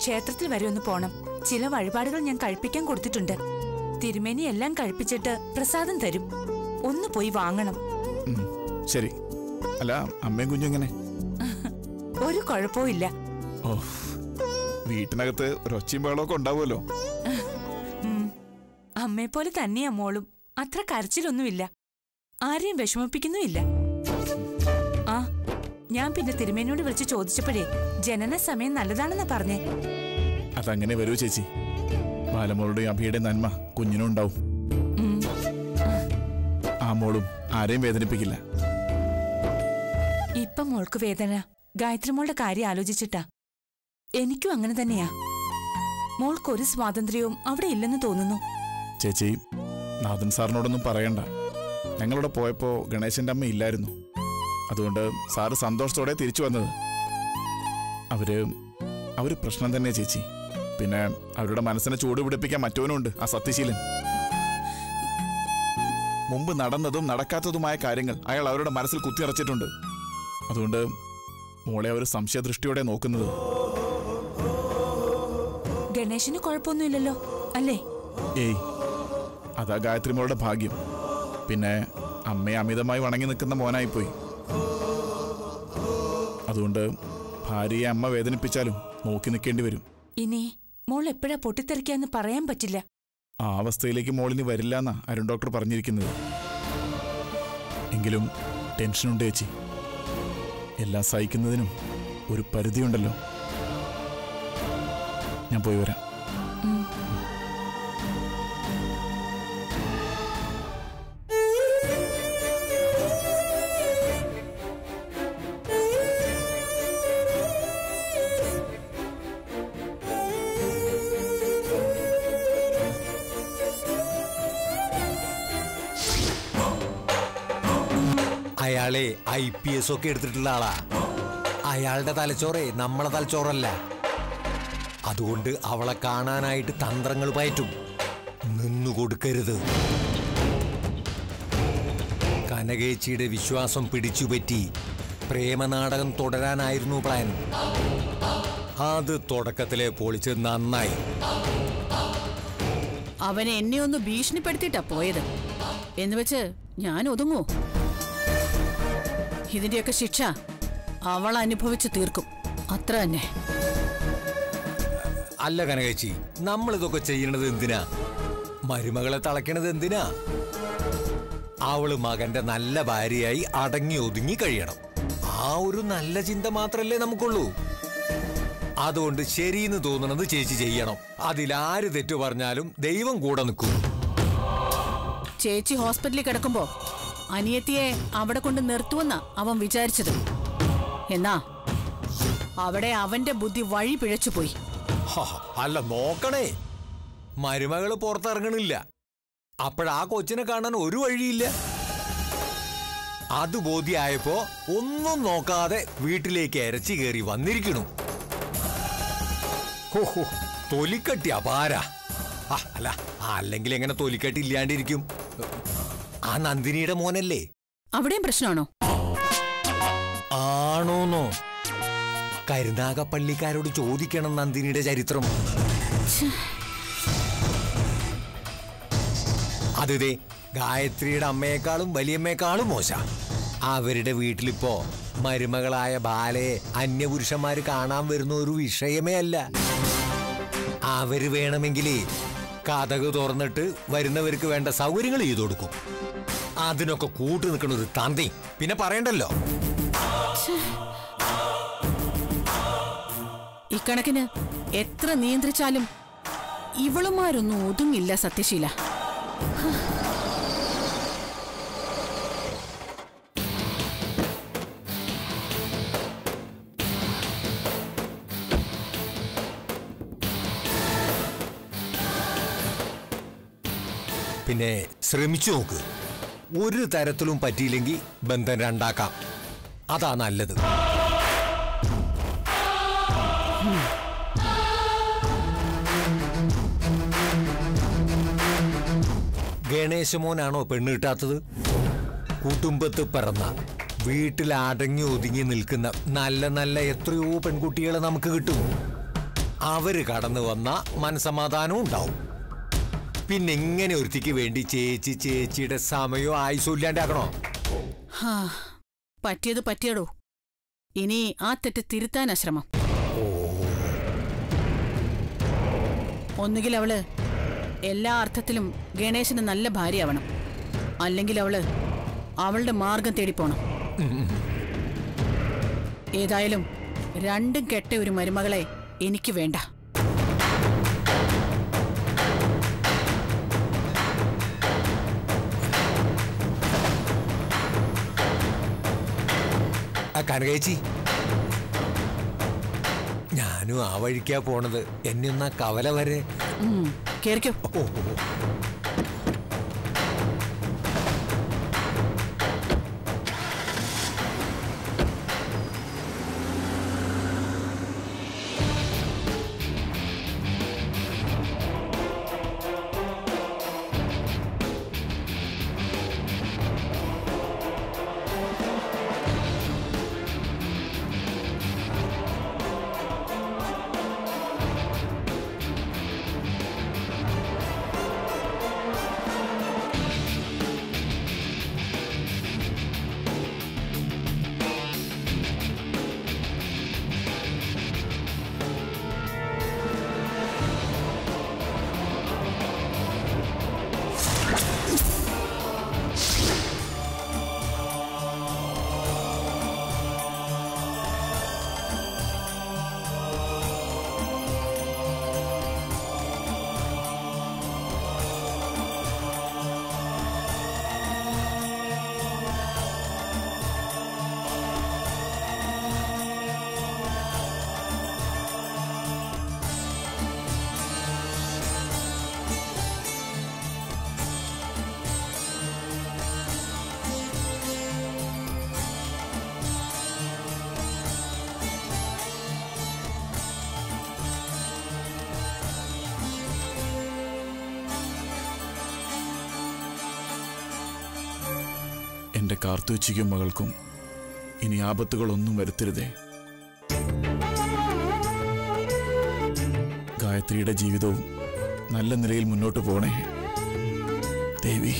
ക്ഷേത്രത്തിൽ വരെ ഒന്ന് പോണം ചില വഴിപാടുകൾ ഞാൻ കഴിപ്പിക്കാൻ കൊടുത്തിട്ടുണ്ട് തിരുമേനി എല്ലാം കഴിപ്പിച്ചിട്ട് പ്രസാദം തരും ഒന്ന് പോയി വാങ്ങണം ഉം, ശരി അല്ല അമ്മയും കുഞ്ഞും എങ്ങനെ ഒരു കുഴപ്പവും ഇല്ല ഓ വീട്ടിനകത്ത് ഒരു ഒച്ചയും ബഹളമൊക്കെ ഉണ്ടാവുമല്ലോ ഉം. അമ്മയെപ്പോലെ തന്നെയാ മോളും അത്ര കരച്ചിലൊന്നുമില്ല ആരെയും വിഷമിപ്പിക്കുന്നുമില്ല ആ ഞാൻ പിന്നെ തിരുമേനിയോട് വിളിച്ച് ചോദിച്ചപ്പോഴേ ജനന സമയം നല്ലതാണെന്നാ പറഞ്ഞേ അതങ്ങനെ വരൂ ചേച്ചി ബാലമോളുടെയും അഭിയുടെയും നന്മ കുഞ്ഞിനും ഉണ്ടാവും ഉം. ആ മോളും ആരെയും വേദനിപ്പിക്കില്ല ഇപ്പൊ മോൾക്ക് വേദന ഗായത്രി മോളുടെ കാര്യം ആലോചിച്ചിട്ടാ എനിക്കും അങ്ങനെ തന്നെയാ മോൾക്കൊരു സ്വാതന്ത്ര്യവും അവിടെ ഇല്ലെന്ന് തോന്നുന്നു ചേച്ചി നാഥൻ സാറിനോടൊന്നും പറയണ്ട ഞങ്ങളിവിടെ പോയപ്പോ ഗണേശന്റെ അമ്മ ഇല്ലായിരുന്നു അതുകൊണ്ട് സാറ് സന്തോഷത്തോടെ തിരിച്ചു വന്നത് അവര് അവര് പ്രശ്നം തന്നെ ചേച്ചി പിന്നെ അവരുടെ മനസ്സിനെ ചൂട് പിടിപ്പിക്കാൻ മറ്റവനുണ്ട് ആ സത്യശീലൻ മുമ്പ് നടന്നതും നടക്കാത്തതുമായ കാര്യങ്ങൾ അയാൾ അവരുടെ മനസ്സിൽ കുത്തിയറച്ചിട്ടുണ്ട് അതുകൊണ്ട് മോളെ അവർ സംശയദൃഷ്ടിയോടെ നോക്കുന്നത് ഗണേശന് കുഴപ്പമൊന്നുമില്ലല്ലോ അല്ലേ ഏയ് അതാ ഗായത്രി മോളുടെ ഭാഗ്യം പിന്നെ അമ്മയെ അമിതമായി വണങ്ങി നിൽക്കുന്ന മോനായിപ്പോയി അതുകൊണ്ട് ഭാര്യയെ അമ്മ വേദനിപ്പിച്ചാലും നോക്കി നിൽക്കേണ്ടി വരും ഇനി മോൾ എപ്പോഴാ പൊട്ടിത്തെറിക്കാന്ന് പറയാൻ പറ്റില്ല ആ അവസ്ഥയിലേക്ക് മോളിനി വരില്ല എന്നാ അരുൺ ഡോക്ടർ പറഞ്ഞിരിക്കുന്നത് എങ്കിലും ടെൻഷനുണ്ട് ചേച്ചി എല്ലാം സഹിക്കുന്നതിനും ഒരു പരിധിയുണ്ടല്ലോ ഞാൻ പോയി വരാം അയാളെ ഐ പി എസ് ഒക്കെ എടുത്തിട്ടുള്ള ആളാ അയാളുടെ തലച്ചോറേ നമ്മളെ തലച്ചോറല്ല അതുകൊണ്ട് അവളെ കാണാനായിട്ട് തന്ത്രങ്ങൾ പയറ്റും നിന്നു കൊടുക്കരുത് കനകേച്ചിയുടെ വിശ്വാസം പിടിച്ചുപറ്റി പ്രേമനാടകം തുടരാനായിരുന്നു പ്ലാൻ അത് തുടക്കത്തിലെ പൊളിച്ച് നന്നായി അവനെ എന്നെ ഒന്ന് ഭീഷണിപ്പെടുത്തിയിട്ടാ പോയത് എന്ന് വെച്ച് ഞാൻ ഒതുങ്ങൂ ഇതിന്റെയൊക്കെ ശിക്ഷ അവൾ അനുഭവിച്ചു തീർക്കും അത്ര തന്നെ അല്ല കനകേച്ചി നമ്മൾ ഇതൊക്കെ ചെയ്യണത് എന്തിനാ മരുമകളെ തളയ്ക്കണത് എന്തിനാ അവള് മകന്റെ നല്ല ഭാര്യയായി അടങ്ങി ഒതുങ്ങി കഴിയണം ആ ഒരു നല്ല ചിന്ത മാത്രല്ലേ നമുക്കുള്ളൂ അതുകൊണ്ട് ശരിയെന്ന് തോന്നുന്നത് ചേച്ചി ചെയ്യണം അതിലാര് തെറ്റു പറഞ്ഞാലും ദൈവം കൂടെ നിൽക്കും ചേച്ചി ഹോസ്പിറ്റലിൽ കിടക്കുമ്പോ അനിയത്തിയെ അവിടെ കൊണ്ട് നിർത്തുമെന്നാ അവൻ വിചാരിച്ചത് എന്നാ അവിടെ അവന്റെ ബുദ്ധി വഴി പിഴച്ചുപോയി ഹ, അല്ല നോക്കണേ മരുമകള് പുറത്തിറങ്ങണില്ല അപ്പോഴാ കൊച്ചിനെ കാണാൻ ഒരു വഴിയില്ല അത് ബോധ്യായപ്പോ ഒന്നും നോക്കാതെ വീട്ടിലേക്ക് ഇരച്ചു കയറി വന്നിരിക്കണു ഹോ, ഹോ, തൊലിക്കട്ടി അപാര ആ, അല്ല അല്ലെങ്കിൽ എങ്ങനെ തൊലിക്കട്ടി ഇല്ലാണ്ടിരിക്കും ആ നന്ദിനിയുടെ മോനല്ലേ അവിടെയും പ്രശ്നമാണോ ആണോന്നോ കരുനാഗപ്പള്ളിക്കാരോട് ചോദിക്കണം നന്ദിനിയുടെ ചരിത്രം അതിതേ ഗായത്രിയുടെ അമ്മയെക്കാളും വലിയമ്മയെക്കാളും മോശ അവരുടെ വീട്ടിലിപ്പോ മരുമകളായ ബാലയെ അന്യപുരുഷന്മാര് കാണാൻ വരുന്ന ഒരു വിഷയമേ അല്ല അവര് വേണമെങ്കിലേ കഥക് തുറന്നിട്ട് വരുന്നവർക്ക് വേണ്ട സൗകര്യങ്ങൾ ചെയ്തു കൊടുക്കും അതിനൊക്കെ കൂട്ടു നിൽക്കുന്ന ഒരു തന്തി പിന്നെ പറയണ്ടല്ലോ ഇക്കണക്കിന് എത്ര നിയന്ത്രിച്ചാലും ഇവളുമാരൊന്നും ഒതുങ്ങില്ല സത്യശീല പിന്നെ ശ്രമിച്ചു നോക്ക് ഒരു തരത്തിലും പറ്റിയില്ലെങ്കിൽ ബന്ധം രണ്ടാക്കാം അതാ നല്ലത് ഗണേശമോനാണോ പെണ്ണ് കിട്ടാത്തത് കുടുംബത്ത് പിറന്ന വീട്ടിൽ അടങ്ങി ഒതുങ്ങി നിൽക്കുന്ന നല്ല നല്ല എത്രയോ പെൺകുട്ടികളെ നമുക്ക് കിട്ടും അവര് കടന്നു വന്ന മനസമാധാനവും ഉണ്ടാവും പിന്നെ ഇങ്ങനെ ഒരുത്തിക്ക് വേണ്ടി ചേച്ചി ചേച്ചിയുടെ സമയവും ആയുസും ഇല്ലാണ്ടാക്കണോ ഹാ, പറ്റിയത് പറ്റിയടോ ഇനി ആ തെറ്റ് തിരുത്താനാ ശ്രമം ഒന്നുകിൽ അവള് എല്ലാ അർത്ഥത്തിലും ഗണേശന് നല്ല ഭാര്യയാവണം അല്ലെങ്കിൽ അവള് അവളുടെ മാർഗം തേടിപ്പോണം ഏതായാലും രണ്ടും കെട്ട ഒരു മരുമകളെ എനിക്ക് വേണ്ട ആ കനകേച്ചി ഞാനും ആ വഴിക്കാ പോണത് എന്നെ ഒന്ന് ആ കവല വരെ ഉം, കേറിക്കോ ഓ, ഓ, ഓ. എന്റെ കാർത്തുവച്ചിക്കും മകൾക്കും ഇനി ആപത്തുകളൊന്നും വരുത്തരുതേ ഗായത്രിയുടെ ജീവിതവും നല്ല നിലയിൽ മുന്നോട്ട് പോണേ ദേവി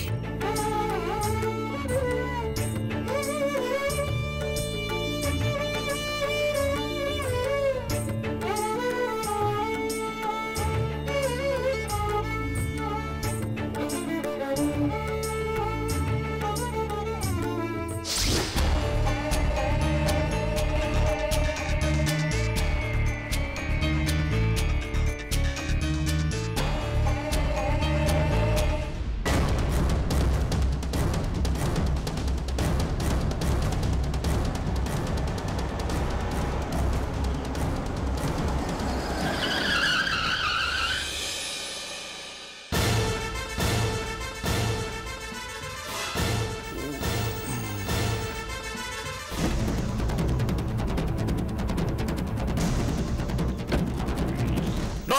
ഡോ,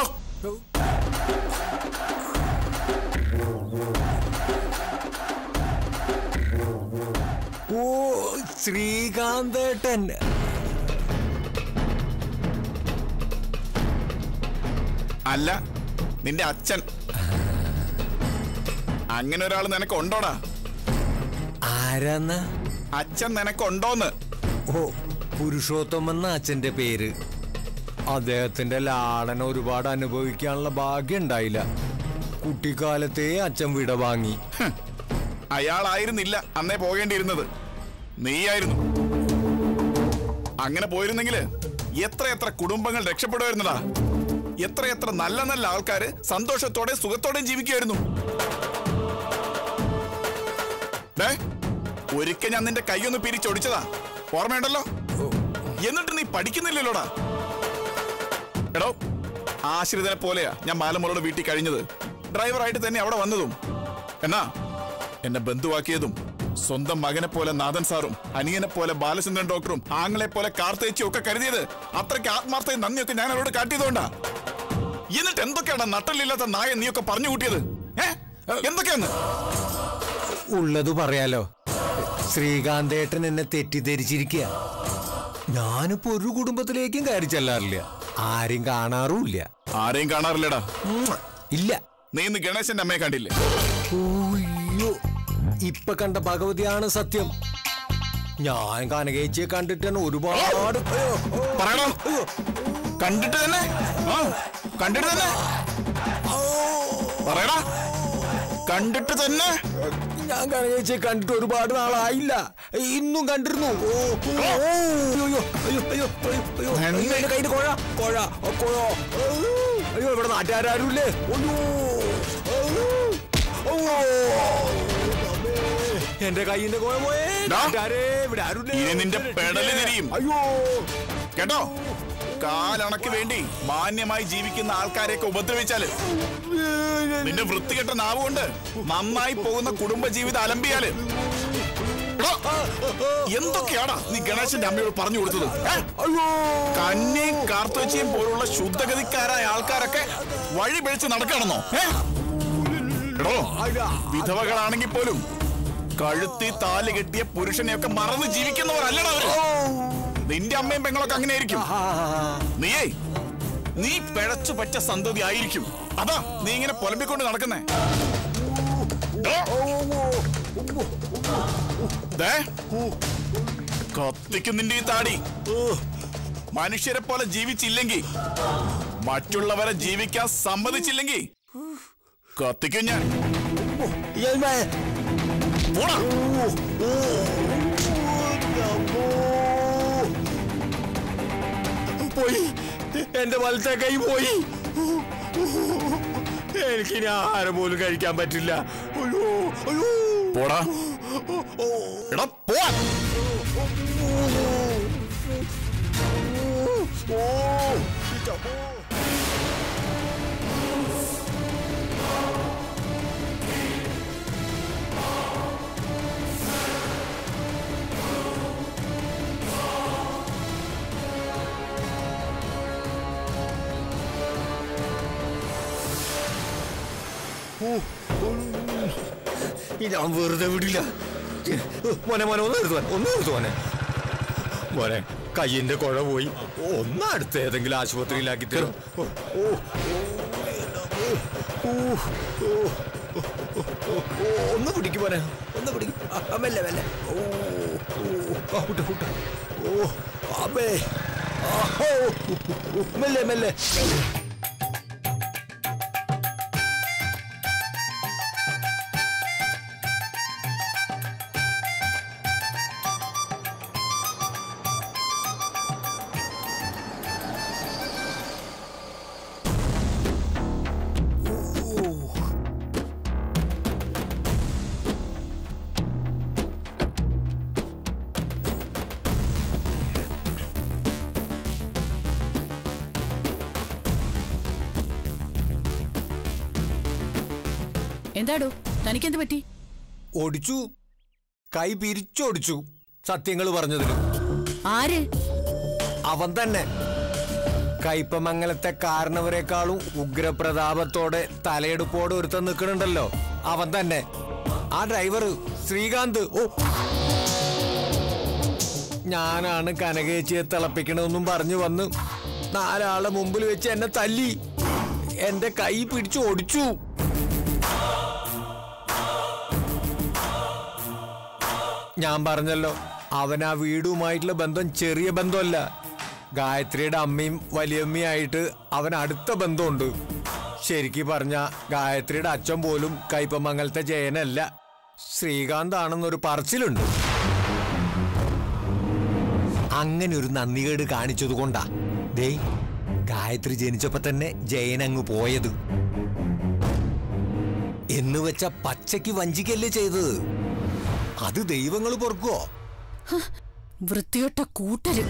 ഓ ശ്രീകാന്തേട്ടൻ അല്ല നിന്റെ അച്ഛൻ അങ്ങനെ ഒരാൾ നിനക്കുണ്ടോടാ ആരാന്ന അച്ഛൻ നിനക്കുണ്ടോന്ന് ഓ പുരുഷോത്തം എന്ന അച്ഛന്റെ പേര് അദ്ദേഹത്തിന്റെ ലാളന ഒരുപാട് അനുഭവിക്കാനുള്ള ഭാഗ്യം ഉണ്ടായില്ല കുട്ടിക്കാലത്തെ അച്ഛൻ വിട വാങ്ങി ഹ്, അയാളായിരുന്നില്ല അന്നേ പോകേണ്ടിയിരുന്നത് നീയായിരുന്നു അങ്ങനെ പോയിരുന്നെങ്കില് എത്ര എത്ര കുടുംബങ്ങൾ രക്ഷപ്പെടുമായിരുന്നടാ എത്ര എത്ര നല്ല നല്ല ആൾക്കാര് സന്തോഷത്തോടെ സുഖത്തോടെയും ജീവിക്കുമായിരുന്നു ദേ, ഒരിക്കൽ ഞാൻ നിന്റെ കൈയൊന്ന് പിരിച്ചൊടിച്ചതാ ഓർമ്മയുണ്ടല്ലോ എന്നിട്ട് നീ പഠിക്കുന്നില്ലല്ലോടാ എടോ ആശ്രിതനെ പോലെയാ ഞാൻ മാലമുറയുടെ വീട്ടിൽ കഴിഞ്ഞത് ഡ്രൈവറായിട്ട് തന്നെ അവിടെ വന്നതും എന്നാ എന്നെ ബന്ധുവാക്കിയതും സ്വന്തം മകനെ പോലെ നാഥൻ സാറും അനിയനെ പോലെ ബാലചന്ദ്രൻ ഡോക്ടറും ആങ്ങളെ പോലെ കാർത്തേച്ചിയും ഒക്കെ കരുതിയത് അത്രയ്ക്ക് ആത്മാർത്ഥയും നന്ദിയൊക്കെ ഞാൻ അവരോട് കാട്ടിയതുകൊണ്ടാ എന്നിട്ട് എന്തൊക്കെയാണ് നട്ടലില്ലാത്ത നായ നീയൊക്കെ പറഞ്ഞു കൂട്ടിയത് ഏ എന്തൊക്കെയാന്ന് ഉള്ളത് പറയാലോ ശ്രീകാന്തേട്ടൻ എന്നെ തെറ്റിദ്ധരിച്ചിരിക്കുക ഞാനിപ്പോ ഒരു കുടുംബത്തിലേക്കും കയറി ചെല്ലാറില്ല ആരും കാണാറുമില്ല ആരെയും കാണാറില്ലടാ ഇല്ല നീ ഇന്ന് ഗണേശന്റെ അമ്മയെ കണ്ടില്ലേ ഉയ്യോ. ഇപ്പൊ കണ്ട ഭഗവതിയാണ് സത്യം ഞാൻ കനകേച്ചിയെ കണ്ടിട്ടാണ് ഒരുപാട് അയ്യോ, ഓ, പറയണോ കണ്ടിട്ട് തന്നെ ആ കണ്ടിട്ട് തന്നെ പറയടാ കണ്ടിട്ട് തന്നെ ഞാൻ കനകേച്ചിയെ കണ്ടിട്ട് ഒരുപാട് നാളായില്ല ഇന്നും കണ്ടിരുന്നു ഓ, ഓ, ഓ, അയ്യോ, അയ്യോ, അയ്യോ, അയ്യോ, അയ്യോ, അയ്യോ, അയ്യോ, എന്റെ കയ്യിൽ കോഴ കോഴ ഓ, കോഴ അയ്യോ, അയ്യോ ഇവിടെ നാട്ടുകാരും അയ്യോ അയ്യോ, ഓ, എന്റെ കയ്യിന്റെ കോഴ പോയേ ഡാ. നാട്ടുകാരേ ഇവിടെ ആരുമില്ലേ? ഇനി നിന്റെ പെടല് തിരിയും. അയ്യോ കേട്ടോ കാലണക്ക് വേണ്ടി മാന്യമായി ജീവിക്കുന്ന ആൾക്കാരെയൊക്കെ ഉപദ്രവിച്ചാല് നിന്റെ വൃത്തികെട്ട നാവ് കൊണ്ട് നന്നായി പോകുന്ന കുടുംബ ജീവിതം അലമ്പിയാല് എടോ, എന്തൊക്കെയാടാ നീ ഗണേശന്റെ അമ്മയോട് പറഞ്ഞു കൊടുത്തത് ഏ? കന്യയും കാർത്തോച്ചിയും പോലുള്ള ശുദ്ധഗതിക്കാരായ ആൾക്കാരൊക്കെ വഴി പിഴച്ച് നടക്കണമെന്നോ ഏ? എടോ വിധവകളാണെങ്കിൽ പോലും കഴുത്തി താല് കെട്ടിയ പുരുഷനെയൊക്കെ മറന്ന് ജീവിക്കുന്നവരല്ലടാ അവര് നിന്റെ അമ്മയും പെങ്ങളൊക്കെ അങ്ങനെ ആയിരിക്കും നീയേ നീ പിഴച്ചു പറ്റ സന്തതി ആയിരിക്കും അതാ നീ ഇങ്ങനെ പൊലമ്പിക്കൊണ്ട് നടക്കുന്നേ ഡോ. ദേ, കത്തിക്കും നിന്റെ ഈ താടി മനുഷ്യരെ പോലെ ജീവിച്ചില്ലെങ്കിൽ മറ്റുള്ളവരെ ജീവിക്കാൻ സമ്മതിച്ചില്ലെങ്കിൽ കത്തിക്കും ഞാൻ പോടാ പോയി എന്റെ വലത്തെ കൈ പോയി എനിക്കിനി ആഹാരം പോലും കഴിക്കാൻ പറ്റില്ല അയ്യോ അയ്യോ പോടാ എടാ പോവാ ഞാൻ വെറുതെ വിടില്ല മോനെ മോനെ ഒന്ന് എടുത്തു ഒന്ന് എടുത്തു മോനെ മോനെ കയ്യിന്റെ കുഴ പോയി ഒന്ന് അടുത്ത് ഏതെങ്കിലും ആശുപത്രിയിലാക്കി തരും ഓ, ഓ, ഓ, ഓ, ഓ, ഓ, ഓ, ഒന്ന് പിടിക്കും മോനെ ഒന്ന് പിടിക്കും ആ, മെല്ലെ മെല്ലെ ഓ ഓ, ആ, വിട്ടു, വിട്ടു. ഓ അമ്മേ ആ, ഓ, ഓ, മെല്ലെ മെല്ലെ എന്താടോ തനിക്കെന്ത് പറ്റി ഓടിച്ചു കൈ പിരിച്ചോടിച്ചു സത്യങ്ങൾ പറഞ്ഞതിന് ആര് അവൻ തന്നെ കയ്പമംഗലത്തെ കാരണവരെക്കാളും ഉഗ്രപ്രതാപത്തോടെ തലയെടുപ്പോടെ ഒരുത്തൻ നിൽക്കണുണ്ടല്ലോ അവൻ തന്നെ ആ ഡ്രൈവർ ശ്രീകാന്ത് ഓ ഞാനാണ് കനകേച്ചിയെ തിളപ്പിക്കണമെന്നും പറഞ്ഞു വന്ന് നാലാളെ മുമ്പിൽ വെച്ച് എന്നെ തല്ലി എന്റെ കൈ പിടിച്ച് ഓടിച്ചു ഞാൻ പറഞ്ഞല്ലോ അവൻ ആ വീടുമായിട്ടുള്ള ബന്ധം ചെറിയ ബന്ധമല്ല ഗായത്രിയുടെ അമ്മയും വലിയമ്മയായിട്ട് അവൻ അടുത്ത ബന്ധമുണ്ട് ശരിക്ക് പറഞ്ഞ ഗായത്രിയുടെ അച്ഛൻ പോലും കയ്പമംഗലത്തെ ജയനല്ല ശ്രീകാന്ത് ആണെന്നൊരു പറച്ചിലുണ്ട് അങ്ങനെ ഒരു നന്ദികേട് കാണിച്ചത് കൊണ്ടാ ദേ ഗായത്രി ജനിച്ചപ്പോ തന്നെ ജയൻ അങ്ങ് പോയത് എന്ന് വെച്ച പച്ചയ്ക്ക് വഞ്ചിക്കല്ലേ ചെയ്തത് അത് ദൈവങ്ങൾ പൊറുക്കോ വൃത്തിയൊട്ട കൂട്ടര്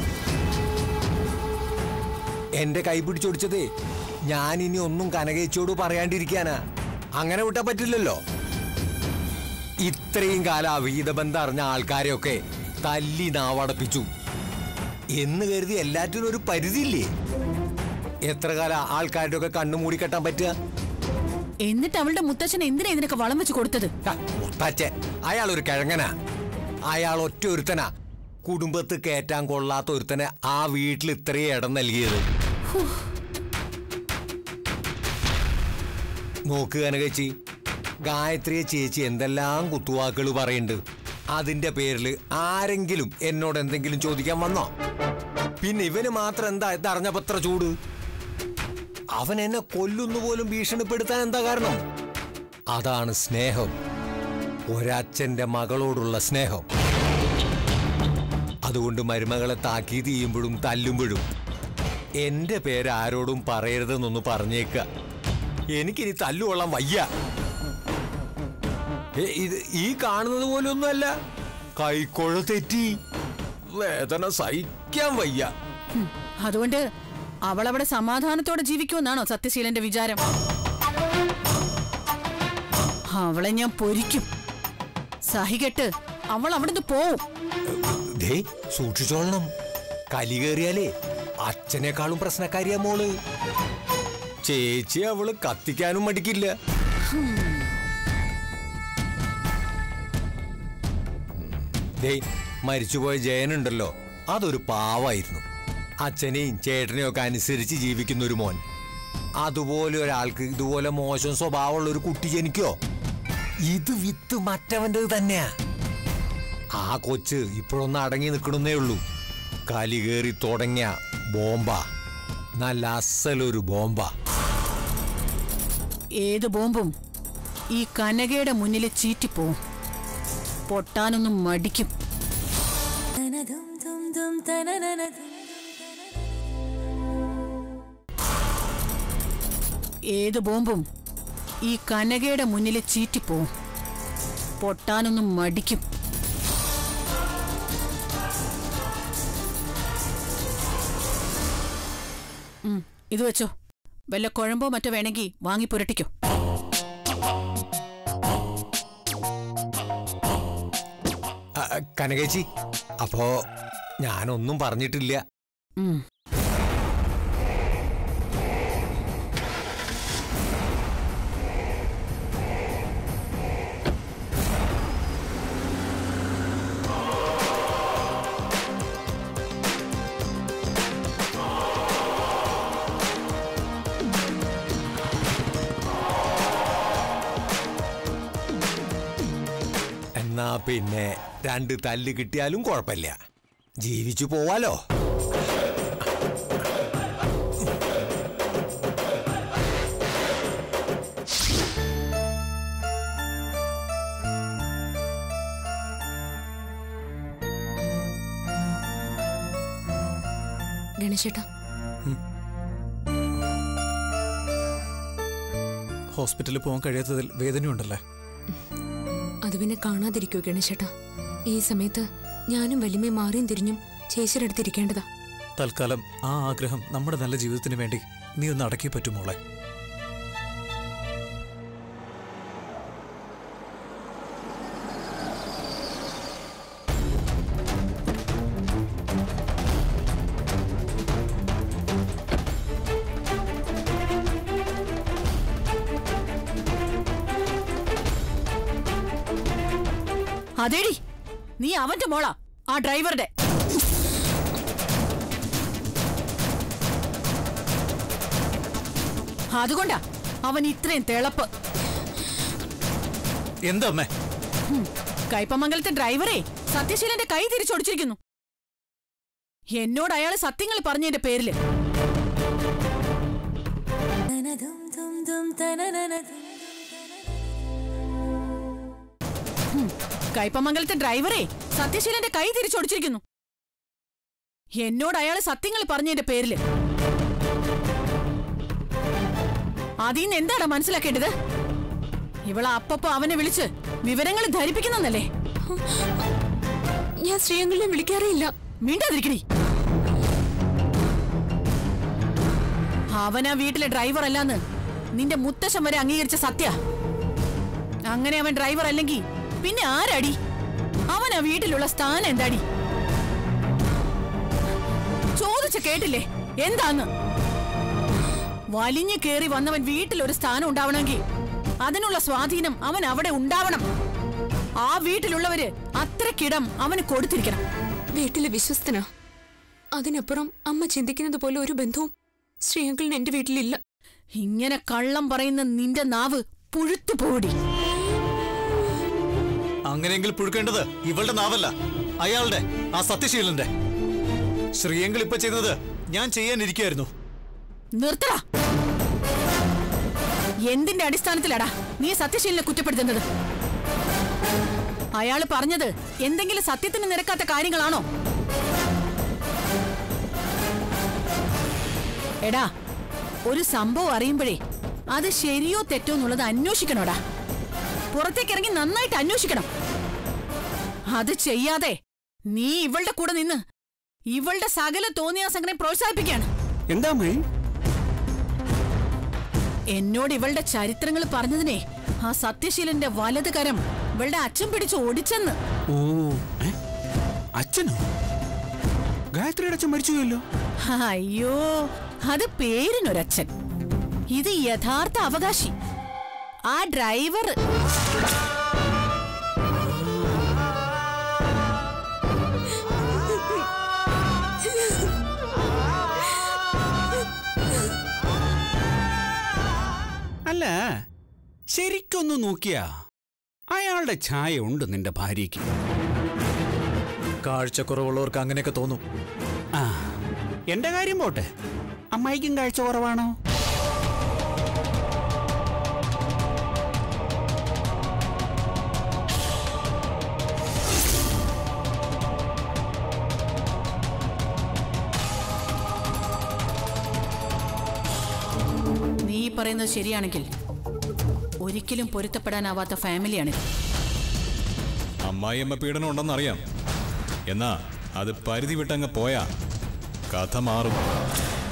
എന്റെ കൈ പിടിച്ചൊടിച്ചതേ ഞാൻ ഇനി ഒന്നും കനകേച്ചോട് പറയാണ്ടിരിക്കാനാ അങ്ങനെ വിട്ടാ പറ്റില്ലല്ലോ ഇത്രയും കാലം അവീത ബന്ധം അറിഞ്ഞ ആൾക്കാരെയൊക്കെ തല്ലി നാവടപ്പിച്ചു എന്ന് കരുതി എല്ലാറ്റിനും ഒരു പരിധിയില്ലേ എത്ര കാലം ആൾക്കാരുടെ ഒക്കെ കണ്ണു മൂടിക്കെട്ടാൻ പറ്റുക എന്നിട്ട് അവളുടെ മുത്തച്ഛൻ എന്തിനാ ഇതിനൊക്കെ വളം വെച്ച് കൊടുത്തത് മുത്താച്ചെ അയാൾ ഒരു കിഴങ്ങനാ അയാൾ ഒറ്റ ഒരുത്തനാ കുടുംബത്ത് കയറ്റാൻ കൊള്ളാത്ത ഒരുത്തനെ ആ വീട്ടിൽ ഇത്രയും ഇടം നൽകിയത് നോക്ക് കനകച്ചി ഗായത്രിയെ ചേച്ചി എന്തെല്ലാം കുത്തുവാക്കുകൾ പറയുന്നുണ്ട് അതിന്റെ പേരിൽ ആരെങ്കിലും എന്നോട് എന്തെങ്കിലും ചോദിക്കാൻ വന്നോ പിന്നെ ഇവന് മാത്രം എന്താ ഇതറിഞ്ഞ പത്ര ചൂട് അവൻ എന്നെ കൊല്ലുന്നു പോലും ഭീഷണിപ്പെടുത്താൻ എന്താ കാരണം അതാണ് സ്നേഹം ഒരച്ഛന്റെ മകളോടുള്ള സ്നേഹം അതുകൊണ്ട് മരുമകളെ താക്കീത് ചെയ്യുമ്പോഴും തല്ലുമ്പോഴും എന്റെ പേര് ആരോടും പറയരുതെന്നൊന്ന് പറഞ്ഞേക്ക എനിക്കിനി തല്ലുകൊള്ളാൻ വയ്യ ഏ, ഇത് ഈ കാണുന്നത് പോലൊന്നുമല്ല കൈക്കൊഴ തെറ്റി വേദന സഹിക്കാൻ വയ്യ ഹും, അതുകൊണ്ട് അവളവിടെ സമാധാനത്തോടെ ജീവിക്കുമെന്നാണോ സത്യശീലന്റെ വിചാരം അവളെ ഞാൻ പൊരിക്കും സഹികെട്ട് അവൾ അവിടുന്ന് പോവും ദേ സൂക്ഷിച്ചോളണം കലി കയറിയാലേ അച്ഛനേക്കാളും പ്രശ്നക്കാരിയാ മോള് ചേച്ചി അവള് കത്തിക്കാനും മടിക്കില്ല ദേ മരിച്ചുപോയ ജയനുണ്ടല്ലോ അതൊരു പാവായിരുന്നു അച്ഛനെയും ചേട്ടനെയും ഒക്കെ അനുസരിച്ച് ജീവിക്കുന്ന ഒരു മോൻ അതുപോലെ ഒരാൾക്ക് ഇതുപോലെ മോശം സ്വഭാവമുള്ള ഒരു കുട്ടി ജനിക്കോ ഇത് വിത്ത് മറ്റവൻ്റെത് തന്നെയാ ആ കൊച്ച് ഇപ്പോഴൊന്ന് അടങ്ങി നിൽക്കണമെന്നേ ഉള്ളൂ കലി കയറി തുടങ്ങിയ ബോംബ നല്ല അസലൊരു ബോംബ ഏത് ബോംബും ഈ കനകയുടെ മുന്നിൽ ചീറ്റിപ്പോവും പൊട്ടാനൊന്നും മടിക്കും ഏത് ബോംബും ഈ കനകയുടെ മുന്നിൽ ചീറ്റിപ്പോവും പൊട്ടാനൊന്നും മടിക്കും ഉം, ഇത് വെച്ചോ വല്ല കുഴമ്പോ മറ്റോ വേണമെങ്കിൽ വാങ്ങി പുരട്ടിക്കോ അ, അ, കനകേച്ചി അപ്പോ ഞാനൊന്നും പറഞ്ഞിട്ടില്ല ഉം. എന്നാ പിന്നെ രണ്ട് തല്ല് കിട്ടിയാലും കുഴപ്പമില്ല ജീവിച്ചു പോവാലോ ഗണേശേട്ടാ ഹോസ്പിറ്റലിൽ പോകാൻ കഴിയാത്തതിൽ വേദനയുണ്ടല്ലേ അത് പിന്നെ കാണാതിരിക്കോ ഗണേശേട്ടാ ഈ സമയത്ത് ഞാനും വലിയ മാറിയും തിരിഞ്ഞും ചേച്ചിയുടെ അടുത്തിരിക്കേണ്ടതാ തൽക്കാലം ആ ആഗ്രഹം നമ്മുടെ നല്ല ജീവിതത്തിന് വേണ്ടി നീ ഒന്ന് അടക്കി പറ്റും മോളെ അതേടി നീ അവന്റെ മോളാ ആ ഡ്രൈവറുടെ അതുകൊണ്ടാ അവൻ ഇത്രയും തിളപ്പ് എന്താ അമ്മേ കയ്പമംഗലത്തെ ഡ്രൈവറെ സത്യശീലന്റെ കൈ തിരിച്ചൊടിച്ചിരിക്കുന്നു എന്നോട് അയാള് സത്യങ്ങൾ പറഞ്ഞതിന്റെ പേരില് ഹും, കയ്പമംഗലത്തെ ഡ്രൈവറെ സത്യശീലന്റെ കൈ തിരിച്ചൊടിച്ചിരിക്കുന്നു എന്നോട് അയാള് സത്യങ്ങൾ പറഞ്ഞതിന്റെ പേരില് അതിന്ന് എന്താണ് മനസ്സിലാക്കേണ്ടത് ഇവള അപ്പപ്പോ അവനെ വിളിച്ച് വിവരങ്ങൾ ധരിപ്പിക്കുന്നല്ലേ ഞാൻ ശ്രീയങ്കളിനെ വിളിക്കാറേയില്ല മിണ്ടാതിരിക്കണി അവനാ വീട്ടിലെ ഡ്രൈവർ അല്ലാന്ന് നിന്റെ മുത്തശ്ശൻ വരെ അംഗീകരിച്ച സത്യ അങ്ങനെ അവൻ ഡ്രൈവർ അല്ലെങ്കിൽ പിന്നെ ആരടി അവനാ വീട്ടിലുള്ള സ്ഥാനം എന്താടി ചോദിച്ച കേട്ടില്ലേ എന്താന്ന് വലിഞ്ഞു കേറി വന്നവൻ വീട്ടിൽ ഒരു സ്ഥാനം ഉണ്ടാവണമെങ്കിൽ അതിനുള്ള സ്വാധീനം അവൻ അവിടെ ഉണ്ടാവണം ആ വീട്ടിലുള്ളവര് അത്രക്കിടം അവന് കൊടുത്തിരിക്കണം വീട്ടിലെ വിശ്വസ്തനാ അതിനപ്പുറം അമ്മ ചിന്തിക്കുന്നത് പോലെ ഒരു ബന്ധവും ശ്രീയങ്കിളിന് എന്റെ വീട്ടിലില്ല ഇങ്ങനെ കള്ളം പറയുന്ന നിന്റെ നാവ് പുഴുത്തു പോടി അങ്ങനെയെങ്കിൽ പുഴുക്കേണ്ടത് ഇവളുടെ നാവല്ല അയാളുടെ ആ സത്യശീലന്റെ ശ്രീയങ്കിൾ ഇപ്പൊ ചെയ്യുന്നത് ഞാൻ ചെയ്യാനിരിക്കായിരുന്നു നിർത്തടാ എന്തിന്റെ അടിസ്ഥാനത്തിലാടാ നീ സത്യശീലനെ കുറ്റപ്പെടുത്തുന്നത് അയാള് പറഞ്ഞത് എന്തെങ്കിലും സത്യത്തിന് നിരക്കാത്ത കാര്യങ്ങളാണോ എടാ ഒരു സംഭവം അറിയുമ്പോഴേ അത് ശരിയോ തെറ്റോ എന്നുള്ളത് അന്വേഷിക്കണോടാ പുറത്തേക്ക് ഇറങ്ങി നന്നായിട്ട് അന്വേഷിക്കണം അത് ചെയ്യാതെ നീ ഇവളുടെ കൂടെ നിന്ന് ഇവളുടെ സകല തോന്നിയാസങ്ങളെ പ്രോത്സാഹിപ്പിക്കാണ് എന്താ അമ്മായി എന്നോട് ഇവളുടെ ചരിത്രങ്ങൾ പറഞ്ഞതിനെ ആ സത്യശീലന്റെ വലത് കരം ഇവളുടെ അച്ഛൻ പിടിച്ച് ഓടിച്ചെന്ന് ഓ ഏ? അച്ഛനോ ഗായത്രിയുടെ അച്ഛൻ മരിച്ചുപോയല്ലോ അയ്യോ അത് പേരിനൊരച്ഛൻ ഇത് യഥാർത്ഥ അവകാശി ആ ഡ്രൈവർ അല്ല ശരിക്കൊന്ന് നോക്കിയാ അയാളുടെ ഛായ ഉണ്ട് നിന്റെ ഭാര്യയ്ക്ക് കാഴ്ചക്കുറവുള്ളവർക്ക് അങ്ങനെയൊക്കെ തോന്നും ആ എന്റെ കാര്യം പോട്ടെ അമ്മായിക്കും കാഴ്ച കുറവാണോ നീ പറയുന്നത് ശരിയാണെങ്കിൽ ഒരിക്കലും പൊരുത്തപ്പെടാനാവാത്ത ഫാമിലിയാണിത് അമ്മായിയമ്മ പീഡനം ഉണ്ടെന്നറിയാം എന്നാ അത് പരിധി വിട്ടങ്ങ് പോയാ കഥ മാറും